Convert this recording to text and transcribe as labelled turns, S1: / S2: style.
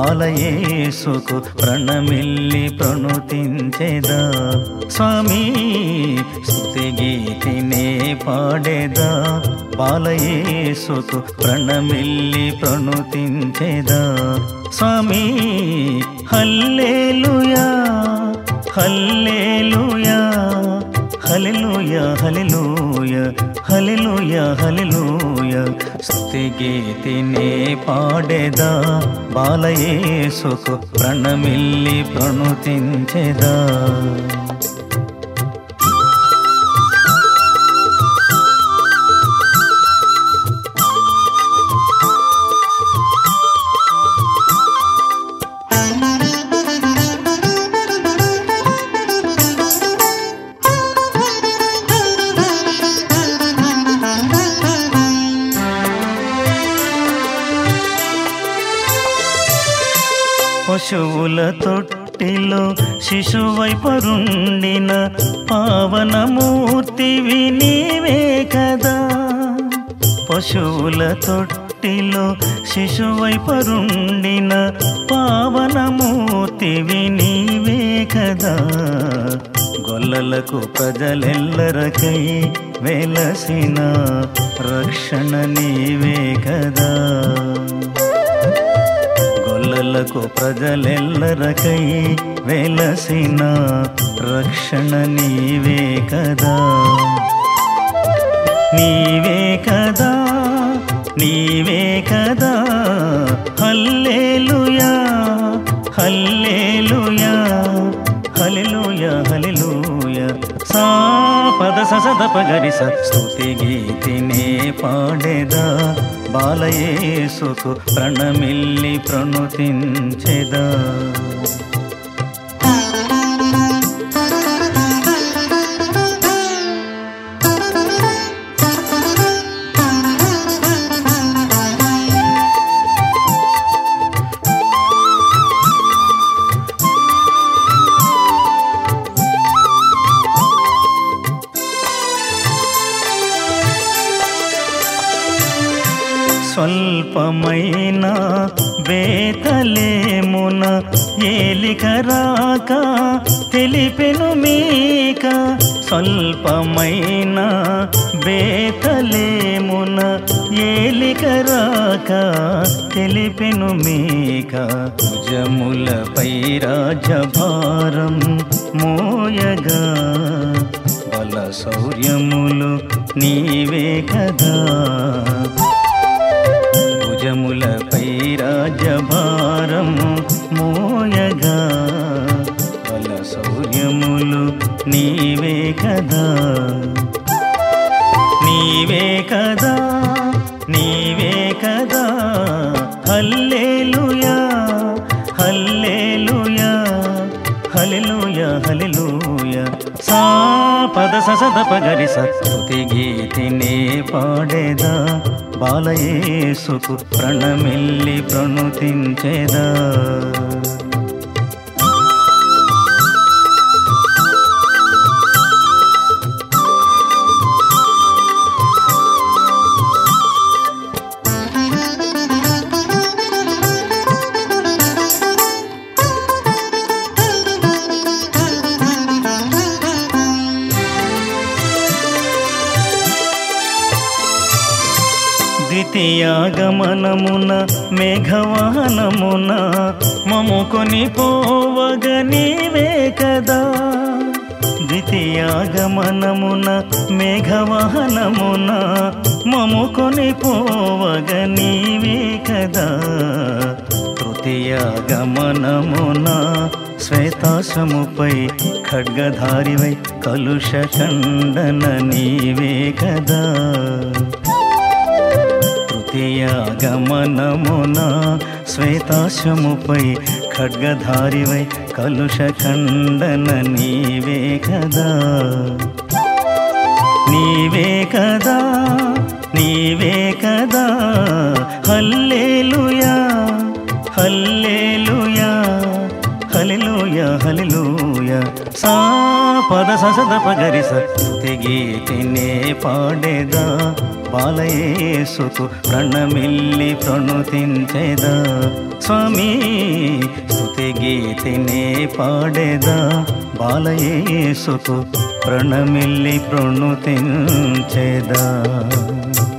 S1: బాలయేసుకు ప్రణమిల్లి ప్రణుతించెదా స్వామి స్తుతి గీతినే పాడేదా బాలయేసుకు ప్రణమిల్లి ప్రణుతించెదా స్వామి hallelujah hallelujah హల్లెలూయా హల్లెలూయా హల్లెలూయా హల్లెలూయా స్తుతి గీతినే పాడేదా బాలయేసుకు ప్రణమిల్లి ప్రణుతించెదా పశువుల తొట్టిలో శిశువై పరుండిన పావనమూర్తివి నీవే కదా పశువుల తొట్టిలో శిశువై పరుండిన పావనమూర్తివి నీవే కదా గొల్లలకు ప్రజలెల్లరకై వెలసిన రక్షణ నీవే కదా గొల్లలకు ప్రజలెల్లరకై వెలసిన రక్షణ నీవే కదా నీవే కదా నీవే కదా హల్లేలుయా హల్లేలుయా హల్లెలూయా హల్లెలూయా సా పద ససద పగరి స్తుతి గీతినే పాడేదా బాలయేసుకు ప్రణమిల్లి ప్రణుతించెదా స్వల్పమైన బేతలేమున ఏలికరాక తెలిపెను మీక స్వల్పమైన బేతలేమున ఏలికరాక తెలిపెను మీక భుజములపై రాజభారం మోయగా బల శౌర్యములు నీవే కదా భుజములపై రాజభారం మోయగా బల శౌర్యములు నీవే కదా నీవే కదా నీవే కదా హల్లేలుయా హల్లేలుయా హల్లెలూయా హల్లెలూయా సా పద ససద పగరి సత్తుతి గీతినే పాడేదా బాలయేసుకు ప్రణమిల్లి ప్రణుతించేదా ద్వితీయాగమనమున మేఘవాహనమున మము కొని పోవగ నీవే కదా ద్వితీయాగమనమున మేఘవాహనమున మము కొని పోవగ నీవే కదా తృతీయాగమనమున శ్వేతాశముపై ఖడ్గధారివై కలుష ఖండన నీవే కదా తృతీయాగమనమున శ్వేతాశముపై ఖడ్గధారివై కలుష ఖండన నీవే కదా నీవే కదా నీవే కదా హల్లేలుయా హల్లేలుయా హలిలోయ హలిలోయ సా పద ససద పగరిస స్తుతి గీతినే పాడేదా బాలయేసుకు ప్రణమిల్లి ప్రణుతించేదా స్వామి స్తుతి గీతినే పాడేదా బాలయేసుకు ప్రణమిల్లి ప్రణుతించేదా